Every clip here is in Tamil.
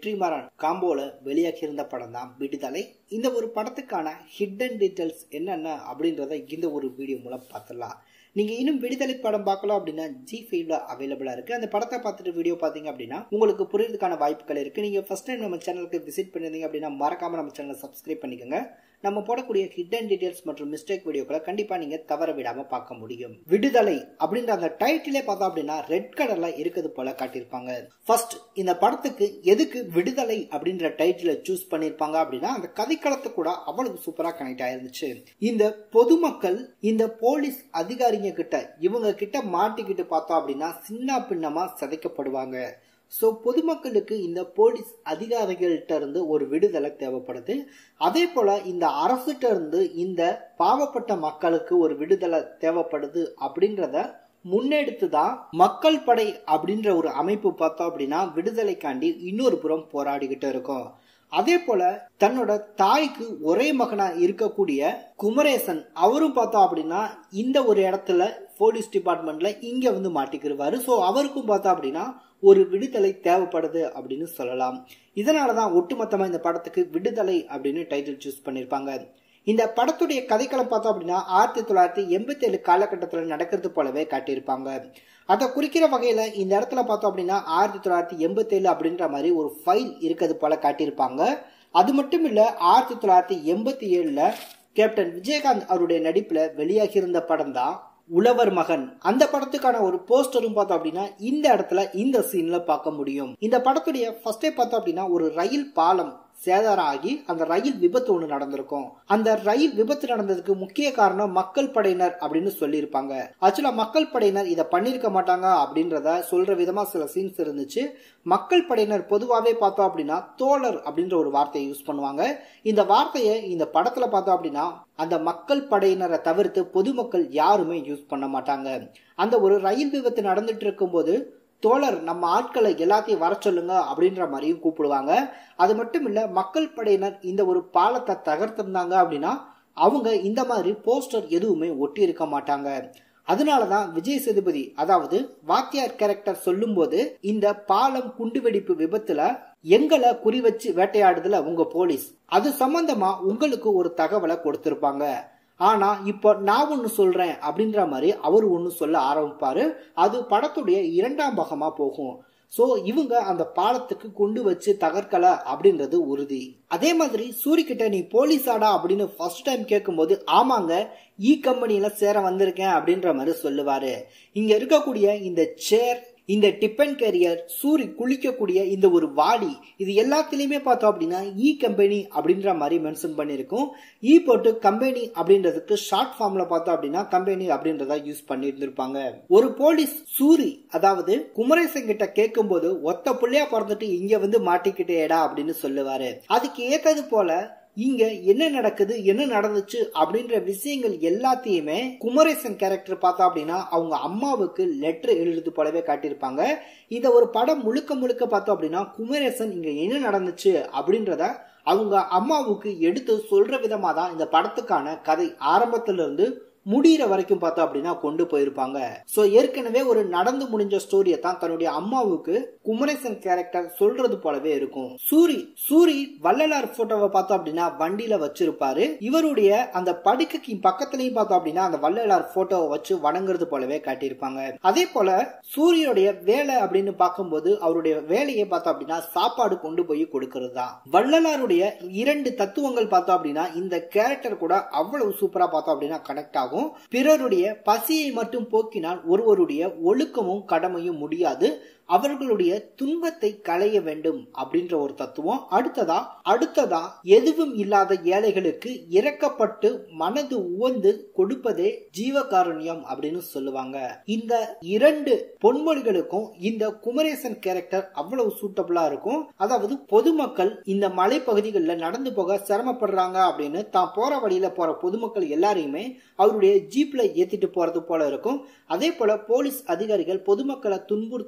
வெற்றிமாறன் காம்போல வெளியாகி இருந்த படம் தான் விடுதலை இந்த ஒரு படத்துக்கான ஹிடன் டீட்டெயில்ஸ் என்னென்ன அப்படின்றத இந்த ஒரு வீடியோ மூலம் பார்த்துடலாம் நீங்க இன்னும் விடுதலை படம் பார்க்கலாம் அப்படின்னா ஜி ஃபைவ்ல அவைலபிளா இருக்கு அந்த படத்தை பார்த்துட்டு வீடியோ பார்த்தீங்க அப்படின்னா உங்களுக்கு புரியறதுக்கான வாய்ப்புகள் இருக்கு நீங்க ஃபர்ஸ்ட் டைம் நம்ம சேனலுக்கு விசிட் பண்ணிருந்தீங்க அப்படின்னா மறக்காம நம்ம சேனலை சப்ஸ்கிரைப் பண்ணிக்கோங்க நம்ம போடக்கூடிய ஹிடன் டீடைல்ஸ் மற்றும் மிஸ்டேக் வீடியோக்களை கண்டிப்பா நீங்க தவற விடாம பார்க்க முடியும் விடுதலை அப்படின்ற அந்த டைட்டிலே பார்த்தோம் அப்படின்னா ரெட் கலர்ல இருக்குது போல காட்டியிருப்பாங்க ஃபர்ஸ்ட் இந்த படத்துக்கு எதுக்கு விடுதலை அப்படின்ற டைட்டிலை சூஸ் பண்ணிருப்பாங்க அப்படின்னா அந்த கதைக்களத்து கூட அவ்வளவு சூப்பரா கனெக்ட் ஆயிருந்துச்சு இந்த பொதுமக்கள் இந்த போலீஸ் அதிகாரிங்க கிட்ட இவங்க கிட்ட மாட்டிக்கிட்டு பார்த்தோம் அப்படின்னா சின்ன பின்னமா சிதைக்கப்படுவாங்க ஸோ பொதுமக்களுக்கு இந்த போலீஸ் அதிகாரிகள்கிட்ட இருந்து ஒரு விடுதலை தேவைப்படுது அதே போல இந்த அரசுகிட்ட இருந்து இந்த பாவப்பட்ட மக்களுக்கு ஒரு விடுதலை தேவைப்படுது அப்படின்றத முன்னெடுத்து தான் மக்கள் படை அப்படின்ற ஒரு அமைப்பு பார்த்தோம் அப்படின்னா விடுதலைக்காண்டி இன்னொரு புறம் போராடிக்கிட்டு இருக்கோம் அதே போல தன்னோட தாய்க்கு ஒரே மகனா இருக்கக்கூடிய குமரேசன் அவரும் பார்த்தோம் அப்படின்னா இந்த ஒரு இடத்துல போலீஸ் டிபார்ட்மெண்ட்ல இங்க வந்து மாட்டிக்கிருவாரு ஸோ அவருக்கும் பார்த்தோம் அப்படின்னா ஒரு விடுதலை தேவைப்படுது அப்படின்னு சொல்லலாம் இதனாலதான் ஒட்டுமொத்தமா இந்த படத்துக்கு விடுதலை அப்படின்னு டைட்டில் சூஸ் பண்ணிருப்பாங்க இந்த படத்துடைய கதைக்களம் பார்த்தோம் அப்படின்னா ஆயிரத்தி தொள்ளாயிரத்தி எண்பத்தி ஏழு காலகட்டத்தில் நடக்கிறது போலவே காட்டியிருப்பாங்க அதை குறிக்கிற வகையில இந்த இடத்துல பார்த்தோம் அப்படின்னா ஆயிரத்தி தொள்ளாயிரத்தி எண்பத்தி ஏழு அப்படின்ற மாதிரி ஒரு ஃபைல் இருக்கிறது போல காட்டியிருப்பாங்க அது மட்டும் இல்ல ஆயிரத்தி தொள்ளாயிரத்தி எண்பத்தி ஏழுல கேப்டன் விஜயகாந்த் அவருடைய நடிப்புல வெளியாகி இருந்த படம் தான் உழவர் மகன் அந்த படத்துக்கான ஒரு போஸ்டரும் பார்த்தோம் அப்படின்னா இந்த இடத்துல இந்த சீன்ல பார்க்க முடியும் இந்த படத்துடைய ஃபர்ஸ்டே பார்த்தோம் அப்படின்னா ஒரு ரயில் பாலம் சேதாரம் ஆகி அந்த ரயில் விபத்து ஒன்று நடந்திருக்கும் அந்த ரயில் விபத்து நடந்ததுக்கு முக்கிய காரணம் மக்கள் படையினர் அப்படின்னு சொல்லியிருப்பாங்க ஆக்சுவலா மக்கள் படையினர் இதை பண்ணிருக்க மாட்டாங்க அப்படின்றத சொல்ற விதமா சில சீன்ஸ் இருந்துச்சு மக்கள் படையினர் பொதுவாகவே பார்த்தோம் அப்படின்னா தோழர் அப்படின்ற ஒரு வார்த்தையை யூஸ் பண்ணுவாங்க இந்த வார்த்தையை இந்த படத்துல பார்த்தோம் அப்படின்னா அந்த மக்கள் படையினரை தவிர்த்து பொதுமக்கள் யாருமே யூஸ் பண்ண மாட்டாங்க அந்த ஒரு ரயில் விபத்து நடந்துட்டு இருக்கும்போது தோழர் நம்ம ஆட்களை எல்லாத்தையும் வர சொல்லுங்க அப்படின்ற மாதிரியும் கூப்பிடுவாங்க அது மட்டும் இல்ல மக்கள் படையினர் இந்த ஒரு பாலத்தை தகர்த்திருந்தாங்க அப்படின்னா அவங்க இந்த மாதிரி போஸ்டர் எதுவுமே ஒட்டி இருக்க மாட்டாங்க அதனாலதான் விஜய் சேதுபதி அதாவது வாத்தியார் கேரக்டர் சொல்லும்போது இந்த பாலம் குண்டுவெடிப்பு விபத்துல எங்களை குறி வச்சு வேட்டையாடுதுல உங்க போலீஸ் அது சம்பந்தமா உங்களுக்கு ஒரு தகவலை கொடுத்திருப்பாங்க ஆனா இப்போ நான் ஒன்னு சொல்றேன் அப்படின்ற மாதிரி அவர் ஒன்னு சொல்ல ஆரம்பிப்பாரு அது படத்துடைய இரண்டாம் பாகமா போகும் சோ இவங்க அந்த பாலத்துக்கு கொண்டு வச்சு தகர்க்கல அப்படின்றது உறுதி அதே மாதிரி சூரிக்கிட்ட நீ போலீஸாடா அப்படின்னு ஃபர்ஸ்ட் டைம் கேட்கும்போது ஆமாங்க இ கம்பெனியில சேர வந்திருக்கேன் அப்படின்ற மாதிரி சொல்லுவாரு இங்க இருக்கக்கூடிய இந்த சேர் இந்த டிப்பன் கேரியர் சூரி குளிக்கக்கூடிய இந்த ஒரு வாடி இது எல்லாத்துலயுமே பார்த்தோம் அப்படின்னா இ கம்பெனி அப்படின்ற மாதிரி மென்ஷன் பண்ணிருக்கும் இ போட்டு கம்பெனி அப்படின்றதுக்கு ஷார்ட் ஃபார்ம்ல பார்த்தோம் அப்படின்னா கம்பெனி அப்படின்றத யூஸ் பண்ணி இருந்திருப்பாங்க ஒரு போலீஸ் சூரி அதாவது குமரேசன் கிட்ட கேட்கும் போது ஒத்த புள்ளையா பிறந்துட்டு இங்க வந்து மாட்டிக்கிட்டேடா அப்படின்னு சொல்லுவாரு அதுக்கு ஏத்தது போல இங்க என்ன நடக்குது என்ன நடந்துச்சு அப்படின்ற விஷயங்கள் எல்லாத்தையுமே குமரேசன் கேரக்டர் பார்த்தா அப்படின்னா அவங்க அம்மாவுக்கு லெட்டர் எழுது போலவே காட்டியிருப்பாங்க இந்த ஒரு படம் முழுக்க முழுக்க பார்த்தோம் அப்படின்னா குமரேசன் இங்க என்ன நடந்துச்சு அப்படின்றத அவங்க அம்மாவுக்கு எடுத்து சொல்ற விதமா தான் இந்த படத்துக்கான கதை ஆரம்பத்துல இருந்து முடிகிற வரைக்கும் பார்த்தோம் அப்படின்னா கொண்டு போயிருப்பாங்க சோ ஏற்கனவே ஒரு நடந்து முடிஞ்ச ஸ்டோரியை தான் தன்னுடைய அம்மாவுக்கு குமரேசன் கேரக்டர் சொல்றது போலவே இருக்கும் சூரி சூரி வள்ளலார் போட்டோவை பார்த்தோம் அப்படின்னா வண்டியில வச்சிருப்பாரு இவருடைய அந்த படுக்கைக்கு பக்கத்துலயும் பார்த்தோம் அப்படின்னா அந்த வள்ளலார் போட்டோவை வச்சு வணங்குறது போலவே காட்டியிருப்பாங்க அதே போல சூரியனுடைய வேலை அப்படின்னு பார்க்கும்போது அவருடைய வேலையை பார்த்தோம் அப்படின்னா சாப்பாடு கொண்டு போய் கொடுக்கறது தான் வள்ளலாருடைய இரண்டு தத்துவங்கள் பார்த்தோம் அப்படின்னா இந்த கேரக்டர் கூட அவ்வளவு சூப்பரா பார்த்தோம் அப்படின்னா கனெக்ட் ஆகும் பிறருடைய பசியை மட்டும் போக்கினால் ஒருவருடைய ஒழுக்கமும் கடமையும் முடியாது அவர்களுடைய துன்பத்தை களைய வேண்டும் அப்படின்ற ஒரு தத்துவம் அடுத்ததா அடுத்ததா எதுவும் இல்லாத ஏழைகளுக்கு இறக்கப்பட்டு மனது உவந்து கொடுப்பதே ஜீவகாருண்யம் அப்படின்னு சொல்லுவாங்க இந்த இரண்டு பொன்மொழிகளுக்கும் இந்த குமரேசன் கேரக்டர் அவ்வளவு சூட்டபிளா இருக்கும் அதாவது பொதுமக்கள் இந்த மலைப்பகுதிகளில் நடந்து போக சிரமப்படுறாங்க அப்படின்னு தான் போற வழியில போற பொதுமக்கள் எல்லாரையுமே அவருடைய ஜீப்ல ஏத்திட்டு போறது போல இருக்கும் அதே போல போலீஸ் அதிகாரிகள் பொதுமக்களை துன்புறுத்தும் போதும்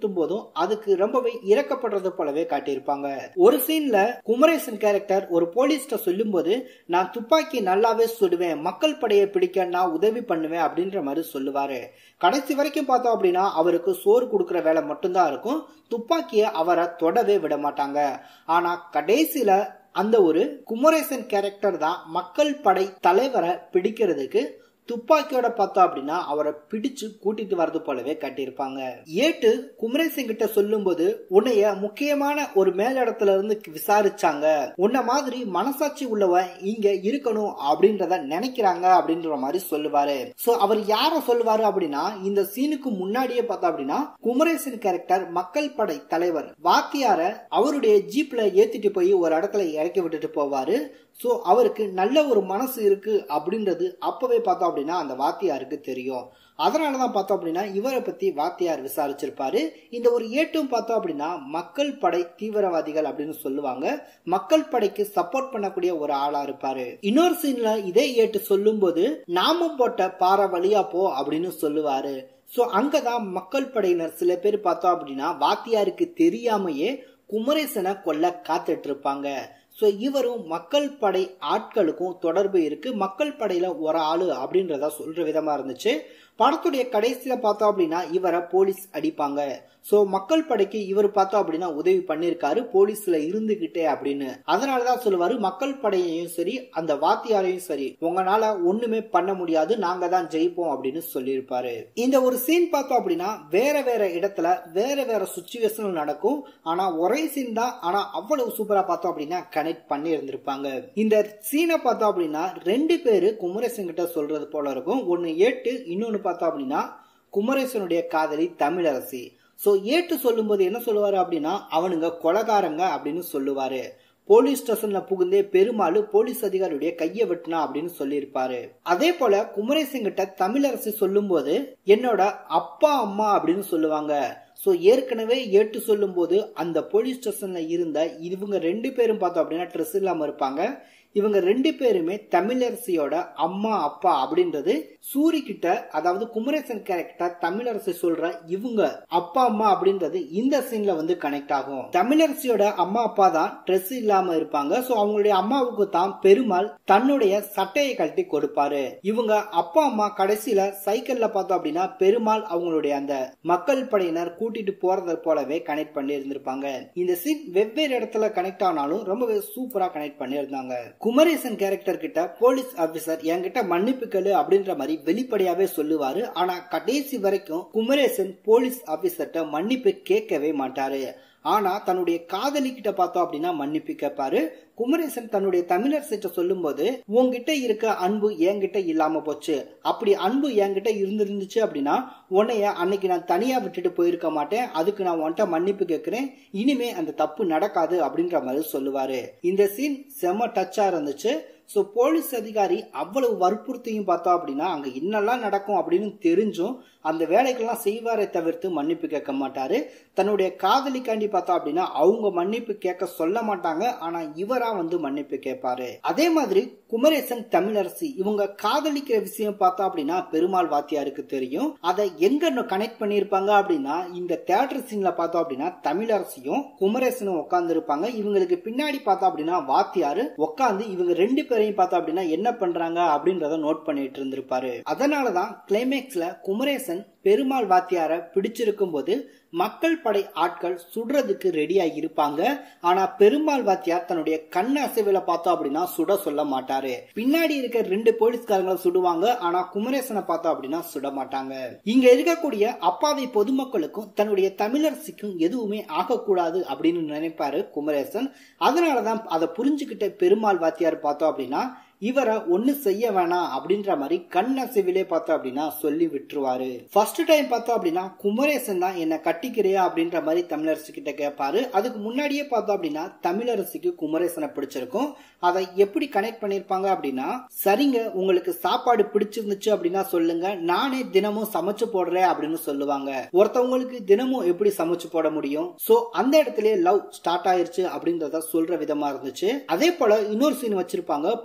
அதுக்கு ரொம்பவே இறக்கப்படுறது போலவே காட்டியிருப்பாங்க ஒரு சீன்ல குமரேசன் கேரக்டர் ஒரு போலீஸ்ட சொல்லும் போது நான் துப்பாக்கி நல்லாவே சுடுவேன் மக்கள் படையை பிடிக்க நான் உதவி பண்ணுவேன் அப்படின்ற மாதிரி சொல்லுவாரு கடைசி வரைக்கும் பார்த்தோம் அப்படின்னா அவருக்கு சோறு கொடுக்கிற வேலை மட்டும்தான் இருக்கும் துப்பாக்கியை அவரை தொடவே விட மாட்டாங்க ஆனா கடைசியில அந்த ஒரு குமரேசன் கேரக்டர் தான் மக்கள் படை தலைவரை பிடிக்கிறதுக்கு துப்பாக்கியோட பார்த்தோம் அப்படின்னா அவரை பிடிச்சு கூட்டிட்டு வர்றது போலவே கட்டியிருப்பாங்க ஏட்டு குமரேசன் கிட்ட சொல்லும் போது உன்னைய முக்கியமான ஒரு மேலிடத்துல இருந்து விசாரிச்சாங்க உன்ன மாதிரி மனசாட்சி உள்ளவன் இங்க இருக்கணும் அப்படின்றத நினைக்கிறாங்க அப்படின்ற மாதிரி சொல்லுவாரு சோ அவர் யார சொல்லுவாரு அப்படின்னா இந்த சீனுக்கு முன்னாடியே பார்த்தோம் அப்படின்னா குமரேசன் கேரக்டர் மக்கள் படை தலைவர் வாத்தியார அவருடைய ஜீப்ல ஏத்திட்டு போய் ஒரு இடத்துல இறக்கி விட்டுட்டு போவாரு ஸோ அவருக்கு நல்ல ஒரு மனசு இருக்கு அப்படின்றது அப்பவே பார்த்தோம் அப்படின்னா அந்த வாத்தியாருக்கு தெரியும் அதனால தான் பார்த்தோம் அப்படின்னா இவரை பத்தி வாத்தியார் விசாரிச்சிருப்பாரு இந்த ஒரு ஏட்டும் பார்த்தோம் அப்படின்னா மக்கள் படை தீவிரவாதிகள் அப்படின்னு சொல்லுவாங்க மக்கள் படைக்கு சப்போர்ட் பண்ணக்கூடிய ஒரு ஆளா இருப்பாரு இன்னொரு சீன்ல இதே ஏட்டு சொல்லும் போது நாமம் போட்ட பாறை வழியா போ அப்படின்னு சொல்லுவாரு ஸோ அங்கதான் மக்கள் படையினர் சில பேர் பார்த்தோம் அப்படின்னா வாத்தியாருக்கு தெரியாமையே குமரேசனை கொல்ல காத்துட்டு இருப்பாங்க ஸோ இவரும் மக்கள் படை ஆட்களுக்கும் தொடர்பு இருக்கு மக்கள் படையில ஒரு ஆளு அப்படின்றத சொல்ற விதமா இருந்துச்சு படத்துடைய கடைசியில பார்த்தோம் அப்படின்னா இவரை போலீஸ் அடிப்பாங்க சோ மக்கள் படைக்கு இவர் பார்த்தோம் அப்படின்னா உதவி பண்ணிருக்காரு போலீஸ்ல இருந்துகிட்டே அப்படின்னு அதனாலதான் சொல்லுவாரு மக்கள் படையையும் சரி அந்த வாத்தியாரையும் சரி உங்களால ஒண்ணுமே பண்ண முடியாது நாங்க தான் ஜெயிப்போம் அப்படின்னு சொல்லியிருப்பாரு இந்த ஒரு சீன் பார்த்தோம் அப்படின்னா வேற வேற இடத்துல வேற வேற சுச்சுவேஷன் நடக்கும் ஆனா ஒரே சீன் தான் ஆனா அவ்வளவு சூப்பரா பார்த்தோம் அப்படின்னா கனெக்ட் பண்ணி இருந்திருப்பாங்க இந்த சீனை பார்த்தோம் அப்படின்னா ரெண்டு பேரு குமரேசன் கிட்ட சொல்றது போல இருக்கும் ஒன்னு ஏட்டு இன்னொன்னு பார்த்தோம் அப்படின்னா குமரேசனுடைய காதலி தமிழரசி சோ ஏட்டு சொல்லும்போது என்ன சொல்லுவாரு அப்படின்னா அவனுங்க கொலகாரங்க அப்படின்னு சொல்லுவாரு போலீஸ் ஸ்டேஷன்ல புகுந்தே பெருமாள் போலீஸ் அதிகாரியுடைய கையை வெட்டினா அப்படின்னு சொல்லியிருப்பாரு அதே போல குமரேசன் கிட்ட தமிழரசி சொல்லும் போது என்னோட அப்பா அம்மா அப்படின்னு சொல்லுவாங்க சோ ஏற்கனவே ஏட்டு சொல்லும் போது அந்த போலீஸ் ஸ்டேஷன்ல இருந்த இவங்க ரெண்டு பேரும் பார்த்தோம் அப்படின்னா ட்ரெஸ் இல்லாம இருப்பாங்க இவங்க ரெண்டு பேருமே தமிழரசியோட அம்மா அப்பா அப்படின்றது சூரி கிட்ட அதாவது குமரேசன் கேரக்டர் தமிழரசி சொல்ற இவங்க அப்பா அம்மா அப்படின்றது இந்த சீன்ல வந்து கனெக்ட் ஆகும் தமிழரசியோட அம்மா அப்பா தான் ட்ரெஸ் இல்லாம இருப்பாங்க சோ அவங்களுடைய அம்மாவுக்கு தான் பெருமாள் தன்னுடைய சட்டையை கழட்டி கொடுப்பாரு இவங்க அப்பா அம்மா கடைசியில சைக்கிள்ல பார்த்தோம் அப்படின்னா பெருமாள் அவங்களுடைய அந்த மக்கள் படையினர் கூட்டிட்டு போறத போலவே கனெக்ட் பண்ணி இருந்திருப்பாங்க இந்த சீன் வெவ்வேறு இடத்துல கனெக்ட் ஆனாலும் ரொம்பவே சூப்பரா கனெக்ட் பண்ணி இருந்தாங்க குமரேசன் கேரக்டர் கிட்ட போலீஸ் ஆபீசர் என்கிட்ட மன்னிப்பு கேளு அப்படின்ற மாதிரி வெளிப்படையாவே சொல்லுவாரு ஆனா கடைசி வரைக்கும் குமரேசன் போலீஸ் ஆபீசர்கிட்ட மன்னிப்பு கேட்கவே மாட்டாரு ஆனா தன்னுடைய காதலி கிட்ட பார்த்தோம் அப்படின்னா மன்னிப்பு கேட்பாரு குமரேசன் தன்னுடைய தமிழரசிட்ட சொல்லும் போது உன்கிட்ட இருக்க அன்பு என்கிட்ட இல்லாம போச்சு அப்படி அன்பு என்கிட்ட இருந்திருந்துச்சு அப்படின்னா உன்னைய அன்னைக்கு நான் தனியா விட்டுட்டு போயிருக்க மாட்டேன் அதுக்கு நான் உன்கிட்ட மன்னிப்பு கேட்கிறேன் இனிமே அந்த தப்பு நடக்காது அப்படின்ற மாதிரி சொல்லுவாரு இந்த சீன் செம டச்சா இருந்துச்சு ஸோ போலீஸ் அதிகாரி அவ்வளவு வற்புறுத்தியும் பார்த்தோம் அப்படின்னா அங்கே என்னெல்லாம் நடக்கும் அப்படின்னு தெரிஞ்சும் அந்த வேலைகள்லாம் செய்வாரே தவிர்த்து மன்னிப்பு கேட்க மாட்டாரு தன்னுடைய காதலிக்காண்டி பார்த்தோம் அப்படின்னா அவங்க மன்னிப்பு கேட்க சொல்ல மாட்டாங்க ஆனா இவரா வந்து மன்னிப்பு கேட்பாரு அதே மாதிரி குமரேசன் தமிழரசி இவங்க காதலிக்கிற விஷயம் பார்த்தோம் அப்படின்னா பெருமாள் வாத்தியாருக்கு தெரியும் அதை எங்க கனெக்ட் பண்ணியிருப்பாங்க அப்படின்னா இந்த தேட்டர் சீன்ல பார்த்தோம் அப்படின்னா தமிழரசியும் குமரேசனும் உட்கார்ந்து இருப்பாங்க இவங்களுக்கு பின்னாடி பார்த்தோம் அப்படின்னா வாத்தியாரு உட்காந்து இவங்க ரெண்டு பேரையும் பார்த்தோம் அப்படின்னா என்ன பண்றாங்க அப்படின்றத நோட் பண்ணிட்டு இருந்திருப்பாரு அதனாலதான் கிளைமேக்ஸ்ல குமரேசன் பெருமாள் வாத்தியார பிடிச்சிருக்கும் போது மக்கள் படை ஆட்கள் சுடுறதுக்கு ரெடியா இருப்பாங்க ஆனா பெருமாள் வாத்தியார் தன்னுடைய கண் அசைவுல பார்த்தோம் அப்படின்னா சுட சொல்ல மாட்டாரு பின்னாடி இருக்க ரெண்டு போலீஸ்காரங்களை சுடுவாங்க ஆனா குமரேசனை பார்த்தோம் அப்படின்னா சுட மாட்டாங்க இங்க இருக்கக்கூடிய அப்பாவி பொதுமக்களுக்கும் தன்னுடைய தமிழரசிக்கும் எதுவுமே ஆகக்கூடாது அப்படின்னு நினைப்பாரு குமரேசன் அதனாலதான் அதை புரிஞ்சுக்கிட்ட பெருமாள் வாத்தியார் பார்த்தோம் அப்படின்னா இவரை ஒண்ணு செய்ய வேணாம் அப்படின்ற மாதிரி கண் அசைவிலே பார்த்தோம் அப்படின்னா சொல்லி விட்டுருவாரு ஃபர்ஸ்ட் டைம் பார்த்தோம் அப்படின்னா குமரேசன் தான் என்ன கட்டிக்கிறியா அப்படின்ற மாதிரி தமிழரசு கிட்ட கேட்பாரு அதுக்கு முன்னாடியே பார்த்தோம் அப்படின்னா தமிழரசிக்கு குமரேசனை பிடிச்சிருக்கும் அதை எப்படி கனெக்ட் பண்ணிருப்பாங்க அப்படின்னா சரிங்க உங்களுக்கு சாப்பாடு பிடிச்சிருந்துச்சு அப்படின்னா சொல்லுங்க நானே தினமும் சமைச்சு போடுறேன் அப்படின்னு சொல்லுவாங்க ஒருத்தவங்களுக்கு தினமும் எப்படி சமைச்சு போட முடியும் சோ அந்த இடத்துல லவ் ஸ்டார்ட் ஆயிருச்சு அப்படின்றத சொல்ற விதமா இருந்துச்சு அதே போல இன்னொரு சீன் வச்சிருப்பாங்க போலீஸ்கார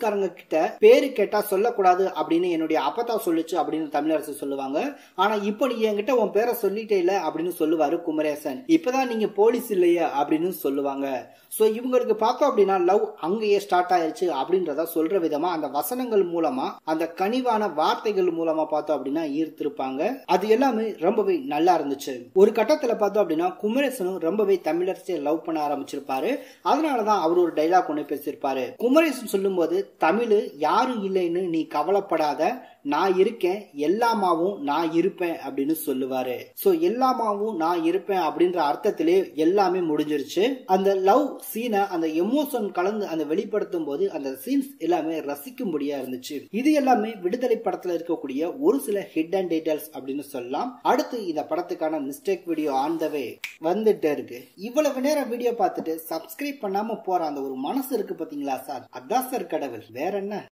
போலீஸ்காரங்க கிட்ட பேரு கேட்டா சொல்லக்கூடாது அப்படின்னு என்னுடைய அப்பத்தா சொல்லுச்சு அப்படின்னு தமிழரசு சொல்லுவாங்க ஆனா இப்போ நீ என்கிட்ட உன் பேரை சொல்லிட்டே இல்ல அப்படின்னு சொல்லுவாரு குமரேசன் இப்பதான் நீங்க போலீஸ் இல்லையே அப்படின்னு சொல்லுவாங்க சோ இவங்களுக்கு பார்த்தோம் அப்படின்னா லவ் அங்கேயே ஸ்டார்ட் ஆயிருச்சு அப்படின்றத சொல்ற விதமா அந்த வசனங்கள் மூலமா அந்த கனிவான வார்த்தைகள் மூலமா பார்த்தோம் அப்படின்னா ஈர்த்திருப்பாங்க அது எல்லாமே ரொம்பவே நல்லா இருந்துச்சு ஒரு கட்டத்துல பார்த்தோம் அப்படின்னா குமரேசனும் ரொம்பவே தமிழரசியை லவ் பண்ண ஆரம்பிச்சிருப்பாரு அதனாலதான் அவர் ஒரு டைலாக் ஒண்ணு பேசியிருப்பாரு குமரேசன் சொல்லும்போது தமிழ் யாரும் இல்லைன்னு நீ கவலைப்படாத நான் இருக்கேன் எல்லாமாவும் நான் இருப்பேன் அப்படின்னு சொல்லுவாரு சோ எல்லாமாவும் நான் இருப்பேன் அப்படின்ற அர்த்தத்திலே எல்லாமே முடிஞ்சிருச்சு அந்த லவ் சீனை அந்த எமோஷன் கலந்து அந்த வெளிப்படுத்தும் போது அந்த சீன்ஸ் எல்லாமே ரசிக்கும்படியா இருந்துச்சு இது எல்லாமே விடுதலை படத்துல இருக்கக்கூடிய ஒரு சில ஹிட் அண்ட் டீடைல்ஸ் அப்படின்னு சொல்லலாம் அடுத்து இந்த படத்துக்கான mistake video on the way வந்துட்டே இருக்கு இவ்வளவு நேரம் வீடியோ பார்த்துட்டு சப்ஸ்கிரைப் பண்ணாம போற அந்த ஒரு மனசு இருக்கு பாத்தீங்களா சார் அதான் சார் கடவுள் வேற என்ன